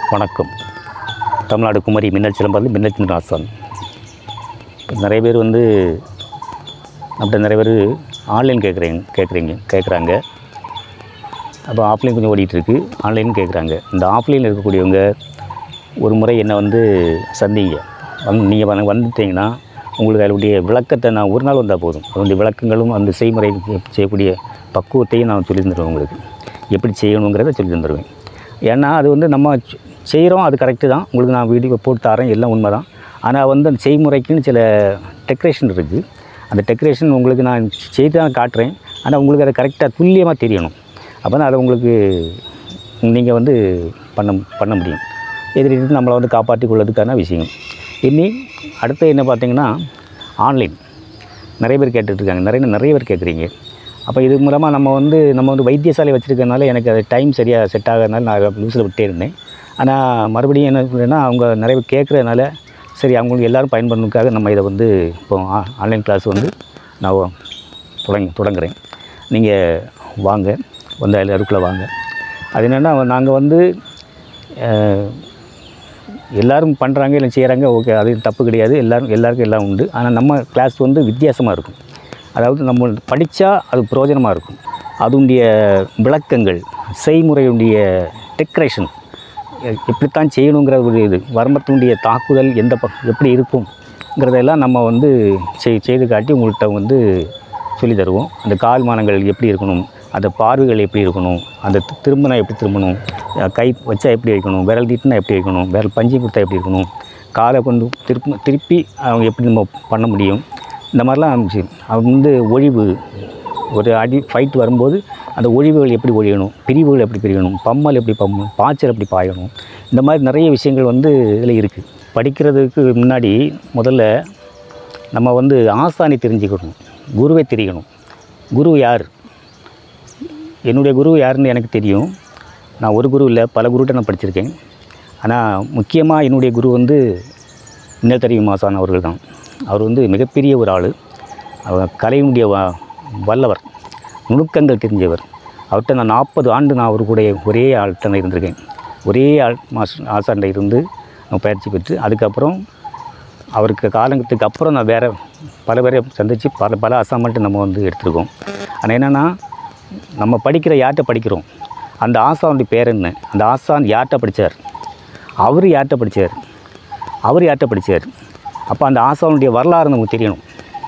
வணக்கம் தமிழ்நாடு குமரி மின்னல் சிலம்பரம் மின்னல் சின்ன ஆசான் இப்போ நிறைய பேர் வந்து நம்மகிட்ட நிறைய பேர் ஆன்லைன் கேட்குறீங்க கேட்குறீங்க கேட்குறாங்க அப்போ ஆஃப்லைன் கொஞ்சம் ஓடிட்டு இருக்கு ஆன்லைன் கேட்குறாங்க இந்த ஆஃப்லைனில் இருக்கக்கூடியவங்க ஒரு முறை என்னை வந்து சந்திங்க வந்து நீங்கள் வந்து வந்துட்டீங்கன்னா உங்களுக்கு அதனுடைய விளக்கத்தை நான் ஒரு நாள் வந்தால் போதும் அதனுடைய விளக்கங்களும் அந்த செய்முறை செய்யக்கூடிய பக்குவத்தையும் நான் சொல்லி தந்துடுவேன் உங்களுக்கு எப்படி செய்யணுங்கிறத சொல்லி தந்துடுவேன் ஏன்னா அது வந்து நம்ம செய்கிறோம் அது கரெக்டு தான் உங்களுக்கு நான் வீடியோ போட்டு தரேன் எல்லாம் உண்மை தான் ஆனால் வந்து அந்த செய்முறைக்குன்னு சில டெக்கரேஷன் இருக்குது அந்த டெக்கரேஷன் உங்களுக்கு நான் செய்து தான் காட்டுறேன் ஆனால் உங்களுக்கு அதை கரெக்டாக துல்லியமாக தெரியணும் அப்போ தான் அதை உங்களுக்கு நீங்கள் வந்து பண்ண பண்ண முடியும் எதிரிட்டு நம்மளை வந்து காப்பாற்றிக் கொள்ளதுக்கான விஷயம் இனி அடுத்து என்ன பார்த்தீங்கன்னா ஆன்லைன் நிறைய பேர் கேட்டுட்ருக்காங்க நிறைய நிறைய பேர் கேட்குறீங்க அப்போ இது மூலமாக நம்ம வந்து நம்ம வந்து வைத்தியசாலை வச்சுருக்கனால எனக்கு அது டைம் சரியாக செட் ஆகாதனால நான் லூஸில் விட்டே இருந்தேன் ஆனால் மறுபடியும் என்ன பண்ணுறேன்னா அவங்க நிறைய பேர் கேட்குறதுனால சரி அவங்களுக்கு எல்லோரும் பயன்படுறதுக்காக நம்ம இதை வந்து இப்போ ஆ- ஆன்லைன் கிளாஸ் வந்து நான் தொடங்க தொடங்குறேன் நீங்கள் வாங்க வந்து அதில் அதுக்குள்ளே வாங்க அது என்னென்னா நாங்கள் வந்து அஹ், எல்லாரும் பண்ணுறாங்க இல்லை செய்கிறாங்க ஓகே அது தப்பு கிடையாது எல்லாரும் எல்லாருக்கும் எல்லாம் உண்டு ஆனால் நம்ம கிளாஸ் வந்து வித்தியாசமாக இருக்கும் அதாவது நம்ம படித்தா அது பிரயோஜனமாக இருக்கும் அதனுடைய விளக்கங்கள் செய்முறையுடைய டெக்கரேஷன் எப்படித்தான் செய்யணுங்கிற ஒரு இது வரம்பத்தினுடைய தாக்குதல் எந்த பக் எப்படி இருக்கும்ங்கிறதெல்லாம் நம்ம வந்து செய் செய்து காட்டி உங்கள்கிட்ட வந்து சொல்லி தருவோம் அந்த கால் மானங்கள் எப்படி இருக்கணும் அந்த பார்வைகள் எப்படி இருக்கணும் அந்த தி- திரும்பினா எப்படி திரும்பணும் அஹ் கை வச்சா எப்படி வைக்கணும் விரல் தீட்டினா எப்படி வைக்கணும் விரல் பஞ்சு கொடுத்தா எப்படி இருக்கணும் காலை கொண்டு திருப்பி திருப்பி அவங்க எப்படி நம்ம பண்ண முடியும் இந்த மாதிரிலாம் இருந்துச்சு அவங்க வந்து ஒழிவு ஒரு அடி ஃபைட் வரும்போது அந்த ஒழிவுகள் எப்படி ஒழியணும் பிரிவுகள் எப்படி பிரிக்கணும் பம்மல் எப்படி பம்மணும் பாய்ச்சல் எப்படி பாயணும் இந்த மாதிரி நிறைய விஷயங்கள் வந்து இதில் இருக்குது படிக்கிறதுக்கு முன்னாடி முதல்ல நம்ம வந்து ஆசானி தெரிஞ்சுக்கணும் குருவை தெரியணும் குரு யார் என்னுடைய குரு யாருன்னு எனக்கு தெரியும் நான் ஒரு குரு இல்லை பல குருட்ட நான் படிச்சிருக்கேன் ஆனால் முக்கியமாக என்னுடைய குரு வந்து இன்னல் தெரியும் ஆசான் அவர்கள் தான் அவர் வந்து மிகப்பெரிய ஒரு ஆள் அவர் கலையினுடைய வ வல்லவர் நுணுக்கங்கள் தெரிஞ்சவர் அவர்கிட்ட நான் நாற்பது ஆண்டு நான் அவர் கூட ஒரே ஆள்கிட்ட நான் இருந்திருக்கேன் ஒரே ஆள் மாஸ்டர் ஆசான்ட இருந்து நான் பயிற்சி பெற்று அதுக்கப்புறம் அவருக்கு காலங்கத்துக்கு அப்புறம் நான் வேறு பல பேரை சந்தித்து பல பல அசாமெண்ட்டு நம்ம வந்து எடுத்திருக்கோம் ஆனால் என்னென்னா நம்ம படிக்கிற யார்கிட்ட படிக்கிறோம் அந்த ஆசானுடைய பேர் என்ன அந்த ஆசான் யார்கிட்ட படித்தார் அவர் யார்கிட்ட படித்தார் அவர் யார்கிட்ட படித்தார் அப்போ அந்த ஆசானுடைய வரலாறு நமக்கு தெரியணும்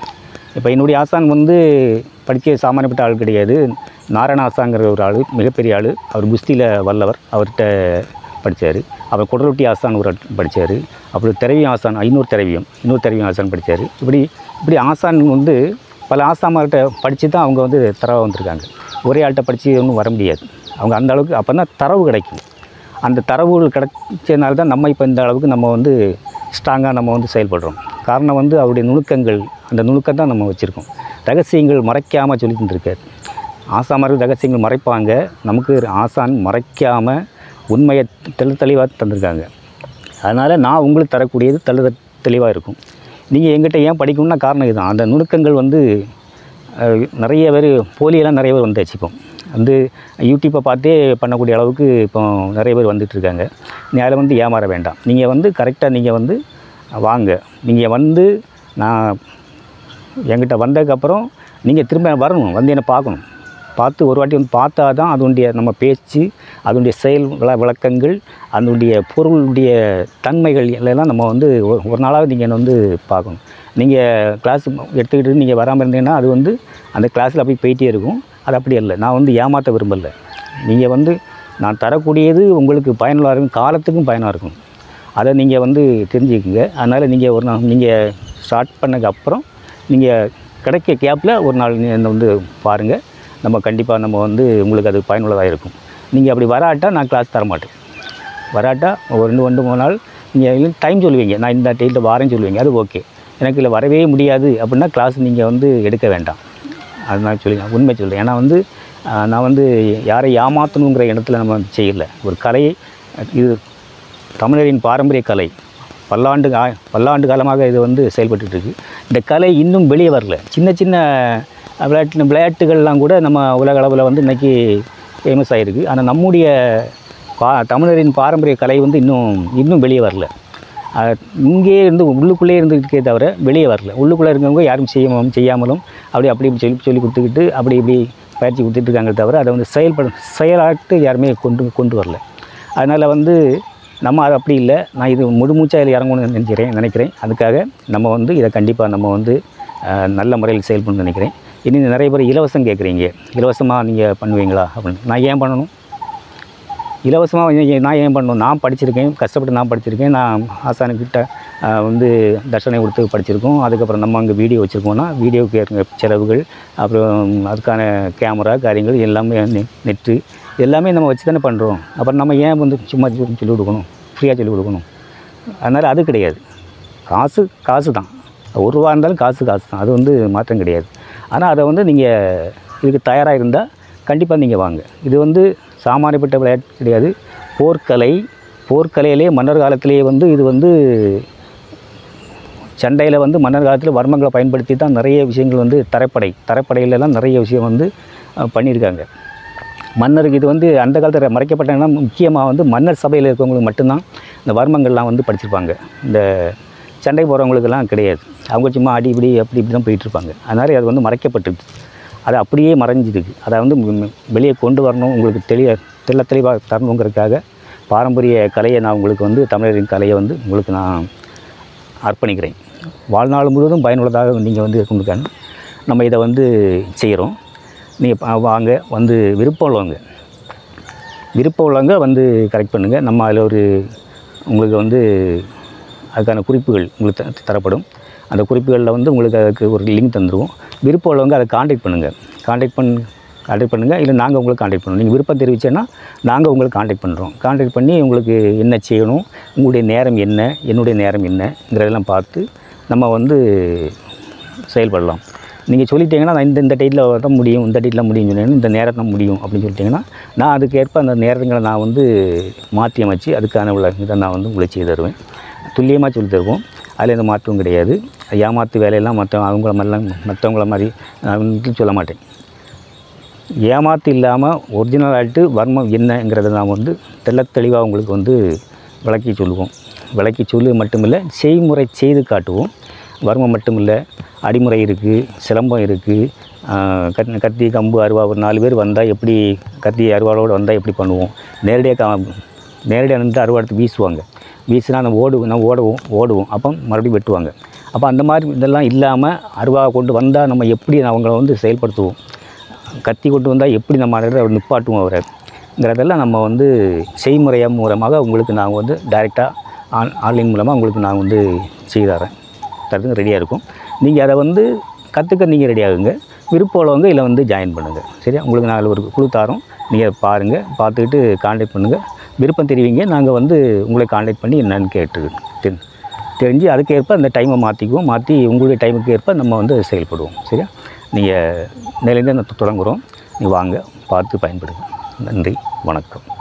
இப்போ என்னுடைய ஆசான் வந்து படிக்க சாமானியப்பட்ட ஆள் கிடையாது நாராயண ஆசாங்கிற ஒரு ஆள் மிகப்பெரிய ஆள் அவர் குஸ்தியில் வல்லவர் அவர்கிட்ட படித்தார் அவர் குடரொட்டி ஆசான் ஒரு படித்தார் அப்புறம் திரவியம் ஆசான் இன்னொரு திரவியம் இன்னொரு திரவியம் ஆசான் படித்தார் இப்படி இப்படி ஆசான் வந்து பல ஆசாமார்கிட்ட படித்து தான் அவங்க வந்து தரவாக வந்திருக்காங்க ஒரே ஆள்கிட்ட படித்து ஒன்றும் வர முடியாது அவங்க அந்த அளவுக்கு அப்போ தான் தரவு கிடைக்கும் அந்த தரவுகள் கிடைச்சதுனால தான் நம்ம இப்போ இந்த அளவுக்கு நம்ம வந்து ஸ்ட்ராங்காக நம்ம வந்து செயல்படுறோம் காரணம் வந்து அவருடைய நுணுக்கங்கள் அந்த நுணுக்கம் தான் நம்ம வச்சுருக்கோம் ரகசியங்கள் மறைக்காமல் சொல்லி தந்திருக்காரு ஆசாமர்கள் ரகசியங்கள் மறைப்பாங்க நமக்கு ஆசான் மறைக்காமல் உண்மையை தெளி தெளிவாக தந்திருக்காங்க அதனால் நான் உங்களுக்கு தரக்கூடியது தெளி தெளிவாக இருக்கும் நீங்கள் எங்கிட்ட ஏன் படிக்கணும்னா காரணம் இதுதான் அந்த நுணுக்கங்கள் வந்து அஹ், நிறைய பேர் போலியெல்லாம் நிறைய பேர் வந்து வச்சுப்போம் வந்து யூடியூப்பை பார்த்தே பண்ணக்கூடிய அளவுக்கு இப்போ நிறைய பேர் வந்துட்டுருக்காங்க நீ அதில் வந்து ஏமாற வேண்டாம் நீங்கள் வந்து கரெக்டாக நீங்கள் வந்து வாங்க நீங்கள் வந்து நான் என்கிட்ட வந்ததுக்கப்புறம் நீங்கள் திரும்ப வரணும் வந்து என்னை பார்க்கணும் பார்த்து ஒரு வாட்டி வந்து பார்த்தா தான் அதனுடைய நம்ம பேச்சு அதனுடைய செயல் விள விளக்கங்கள் அதனுடைய பொருளுடைய தன்மைகள் எல்லாம் நம்ம வந்து ஒரு ஒரு நாளாவது நீங்கள் என்னை வந்து பார்க்கணும் நீங்கள் கிளாஸ் எடுத்துக்கிட்டு நீங்கள் வராமல் இருந்தீங்கன்னா அது வந்து அந்த கிளாஸில் அப்படியே போயிட்டே இருக்கும் அது அப்படி இல்லை நான் வந்து ஏமாற்ற விரும்பலை நீங்கள் வந்து நான் தரக்கூடியது உங்களுக்கு பயனுள்ளதாக இருக்கும் காலத்துக்கும் பயனாக இருக்கும் அதை நீங்கள் வந்து தெரிஞ்சுக்கங்க அதனால் நீங்கள் ஒரு நாள் நீங்கள் ஸ்டார்ட் பண்ணதுக்கு அப்புறம் நீங்கள் கிடைக்க கேப்பில் ஒரு நாள் நீ என்னை வந்து பாருங்கள் நம்ம கண்டிப்பாக நம்ம வந்து உங்களுக்கு அது பயனுள்ளதாக இருக்கும் நீங்கள் அப்படி வராட்டா நான் கிளாஸ் தர மாட்டேன் வராட்டா ஒரு ரெண்டு ரெண்டு மூணு நாள் நீங்கள் டைம் சொல்லுவீங்க நான் இந்த டேட்டில் வாரேன்னு சொல்லுவீங்க அது ஓகே எனக்கு இல்லை வரவே முடியாது அப்படின்னா கிளாஸ் நீங்கள் வந்து எடுக்க வேண்டாம் அது நான் சொல்லி உண்மை சொல்கிறேன் ஏன்னா வந்து ஆஹ், நான் வந்து யாரை ஏமாற்றணுங்கிற இடத்துல நம்ம செய்யலை ஒரு கலையை இது தமிழரின் பாரம்பரிய கலை பல்லாண்டு கா பல்லாண்டு காலமாக இது வந்து செயல்பட்டுட்டு இருக்கு இந்த கலை இன்னும் வெளியே வரல சின்ன சின்ன விளையாட்டு விளையாட்டுகள்லாம் கூட நம்ம உலக அளவில் வந்து இன்றைக்கி ஃபேமஸ் ஆகிருக்கு ஆனால் நம்முடைய பா தமிழரின் பாரம்பரிய கலை வந்து இன்னும் இன்னும் வெளியே வரல அஹ் இங்கேயே இருந்து உள்ளுக்குள்ளே இருந்துக்கிட்டே தவிர வெளியே வரல உள்ளுக்குள்ளே இருக்கவங்க யாரும் செய்யாமலும் செய்யாமலும் அப்படி அப்படி இப்படி சொல்லி சொல்லி கொடுத்துக்கிட்டு அப்படி இப்படி பயிற்சி கொடுத்துட்டு இருக்காங்க தவிர அதை வந்து செயல்பட செயலாட்டு யாருமே கொண்டு கொண்டு வரல அதனால் வந்து நம்ம அது அப்படி இல்லை நான் இது முழுமூச்சாக இதில் இறங்கணும்னு நினைக்கிறேன் நினைக்கிறேன் அதுக்காக நம்ம வந்து இதை கண்டிப்பாக நம்ம வந்து அஹ், நல்ல முறையில் செயல்படணும்னு நினைக்கிறேன் இனி நிறைய பேர் இலவசம் கேட்குறீங்க இலவசமாக நீங்கள் பண்ணுவீங்களா அப்படின்னு நான் ஏன் பண்ணணும் இலவசமாக நான் ஏன் பண்ணணும் நான் படிச்சிருக்கேன் கஷ்டப்பட்டு நான் படிச்சிருக்கேன் நான் ஆசானுக்கிட்ட ஆஹ், வந்து தர்ஷனை கொடுத்து படிச்சிருக்கோம் அதுக்கப்புறம் நம்ம அங்கே வீடியோ வச்சுருக்கோம்னா வீடியோக்கு ஏற்ற செலவுகள் அப்புறம் அதுக்கான கேமரா காரியங்கள் எல்லாமே நெ- நெட்டு எல்லாமே நம்ம வச்சு தானே பண்ணுறோம் அப்புறம் நம்ம ஏன் வந்து சும்மா சொல்லி சொல்லி கொடுக்கணும் ஃப்ரீயாக சொல்லி கொடுக்கணும் அதனால் அது கிடையாது காசு காசு தான் ஒரு ரூபா இருந்தாலும் காசு காசு தான் அது வந்து மாற்றம் கிடையாது ஆனால் அதை வந்து நீங்கள் இதுக்கு தயாராக இருந்தால் கண்டிப்பாக நீங்கள் வாங்க இது வந்து சாமானியப்பட்ட விளையாட்டு கிடையாது போர்க்கலை போர்க்கலையிலே மன்னர் காலத்திலேயே வந்து இது வந்து சண்டையில் வந்து மன்னர் காலத்தில் வர்மங்களை பயன்படுத்தி தான் நிறைய விஷயங்கள் வந்து தரைப்படை தரைப்படையிலலாம் நிறைய விஷயம் வந்து அஹ், பண்ணியிருக்காங்க மன்னருக்கு இது வந்து அந்த காலத்தில் மறைக்கப்பட்டனா முக்கியமாக வந்து மன்னர் சபையில் இருக்கவங்களுக்கு மட்டும்தான் இந்த வர்மங்கள்லாம் வந்து படிச்சிருப்பாங்க இந்த சண்டை போகிறவங்களுக்கெல்லாம் கிடையாது அவங்க சும்மா அடி இப்படி அப்படி இப்படி தான் போயிட்டுருப்பாங்க அதனால் அது வந்து மறைக்கப்பட்டிருக்கு அது அப்படியே மறைஞ்சிருக்கு அதை வந்து ம், வெளியே கொண்டு வரணும் உங்களுக்கு தெளிய தெள்ள தெளிவாக தரணுங்கிறதுக்காக பாரம்பரிய கலையை நான் உங்களுக்கு வந்து தமிழரின் கலையை வந்து உங்களுக்கு நான் அர்ப்பணிக்கிறேன் வாழ்நாள் முழுவதும் பயனுள்ளதாக நீங்கள் வந்து கொண்டுக்கான நம்ம இதை வந்து செய்கிறோம் நீங்கள் வாங்க வந்து விருப்பம் உள்ளவங்க விருப்பம் உள்ளவங்க வந்து கரெக்ட் பண்ணுங்கள் நம்ம அதில் ஒரு உங்களுக்கு வந்து அதுக்கான குறிப்புகள் உங்களுக்கு த- தரப்படும் அந்த குறிப்புகளில் வந்து உங்களுக்கு அதுக்கு ஒரு லிங்க் தந்துடுவோம் விருப்பம் உள்ளவங்க அதை காண்டாக்ட் பண்ணுங்கள் காண்டாக்ட் பண்ண காண்டாக்ட் பண்ணுங்கள் இல்லை நாங்கள் உங்களுக்கு காண்டாக்ட் பண்ணுவோம் நீங்கள் விருப்பம் தெரிவிச்சேன்னா நாங்கள் உங்களுக்கு காண்டாக்ட் பண்ணுறோம் காண்டாக்ட் பண்ணி உங்களுக்கு என்ன செய்யணும் உங்களுடைய நேரம் என்ன என்னுடைய நேரம் என்னங்கிறதெல்லாம் பார்த்து நம்ம வந்து செயல்படலாம் நீங்கள் சொல்லிட்டீங்கன்னா நான் இந்த இந்த டேட்டில் தான் முடியும் இந்த டேட்டில் முடியும் சொன்னீங்கன்னா இந்த நேரத்தில் முடியும் அப்படின்னு சொல்லிட்டீங்கன்னா நான் அதுக்கேற்ப அந்த நேரங்களை நான் வந்து மாற்றி அமைச்சு அதுக்கான உள்ள இதை நான் வந்து உங்களுக்கு செய்து தருவேன் துல்லியமாக சொல்லி தருவோம் அதில் எந்த மாற்றமும் கிடையாது ஏமாத்து வேலையெல்லாம் மற்ற அவங்கள மாதிரிலாம் மற்றவங்கள மாதிரி நான் வந்து சொல்ல மாட்டேன் ஏமாத்து இல்லாமல் ஒரிஜினலாகிட்டு வர்மம் என்னங்கிறத நாம் வந்து தெள்ளத் தெளிவாக உங்களுக்கு வந்து விளக்கி சொல்லுவோம் விளக்கி சொல்லு மட்டுமில்லை செய்முறை செய்து காட்டுவோம் வர்மம் மட்டுமில்லை அடிமுறை இருக்குது சிலம்பம் இருக்குது கத் கத்தி கம்பு அருவா ஒரு நாலு பேர் வந்தால் எப்படி கத்தி அருவாளோடு வந்தால் எப்படி பண்ணுவோம் நேரடியாக கா நேரடியாக நின்று அருவா எடுத்து வீசுவாங்க வீசினா நம்ம ஓடுவோம் நம்ம ஓடுவோம் ஓடுவோம் அப்போ மறுபடியும் வெட்டுவாங்க அப்போ அந்த மாதிரி இதெல்லாம் இல்லாமல் அருவா கொண்டு வந்தால் நம்ம எப்படி அவங்கள வந்து செயல்படுத்துவோம் கத்தி கொண்டு வந்தால் எப்படி நம்ம அதை நிப்பாட்டுவோம் அவரைங்கிறதெல்லாம் நம்ம வந்து செய்முறையாக மூலமாக உங்களுக்கு நாங்கள் வந்து டைரெக்டாக ஆன் ஆன்லைன் மூலமாக உங்களுக்கு நான் வந்து செய்து தரேன் தரதுக்கு ரெடியாக இருக்கும் நீங்கள் அதை வந்து கற்றுக்க நீங்கள் ரெடி ஆகுங்க விருப்பம் உள்ளவங்க இதில் வந்து ஜாயின் பண்ணுங்கள் சரியா உங்களுக்கு நாங்கள் ஒரு குழு தாரோம் நீங்கள் பாருங்கள் பார்த்துக்கிட்டு காண்டாக்ட் பண்ணுங்கள் விருப்பம் தெரிவிங்க நாங்கள் வந்து உங்களை காண்டாக்ட் பண்ணி என்னன்னு கேட்டு தெரி- தெரிஞ்சு அதுக்கேற்ப அந்த டைமை மாற்றிக்குவோம் மாற்றி உங்களுடைய டைமுக்கு ஏற்ப நம்ம வந்து செயல்படுவோம் சரியா நீங்கள் நிலைந்து தொடங்குகிறோம் நீங்கள் வாங்க பார்த்து பயன்படுங்க நன்றி வணக்கம்